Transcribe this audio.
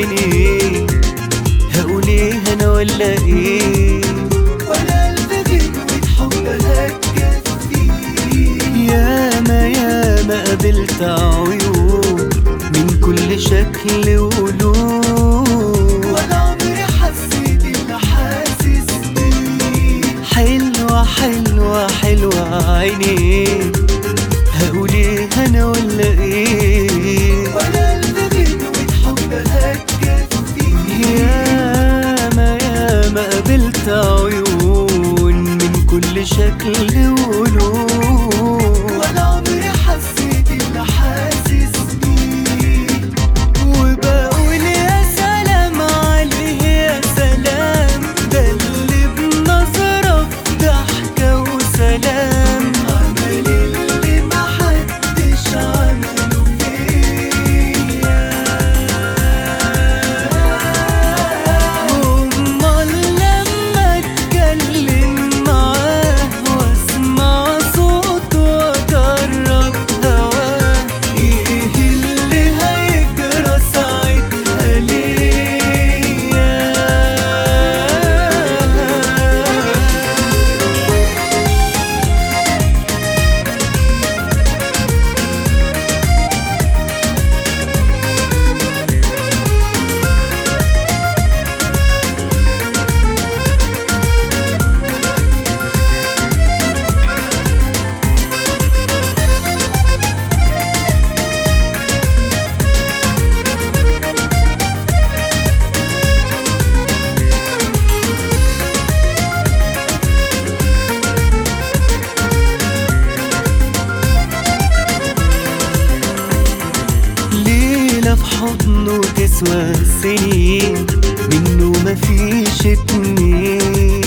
عينيه هقول ايه انا ولا ايه ولا ألف غنوة حب هتكفيه ياما ياما قابلت عيون من كل شكل ولون ولا عمري حسيت اللي حاسس بيه حلوة حلوة حلوة عينيه هقول ايه انا ولا ايه ولا ألف غنوة حب هتكفيه ياما ياما قابلت عيون من كل شكل ولون ولا عمري حسيت اللي حاسس بيه وبقول يا سلام عليه يا سلام ده اللي بنظرة ضحكة وسلام عمل اللي محدش عمله فيا أمال لما اتكلم معاه واسمع صوته واجرب هواه ايه اللي هيجرى ساعتها ليا ليلة في حضنه تسوى سنين منه مفيش اتنين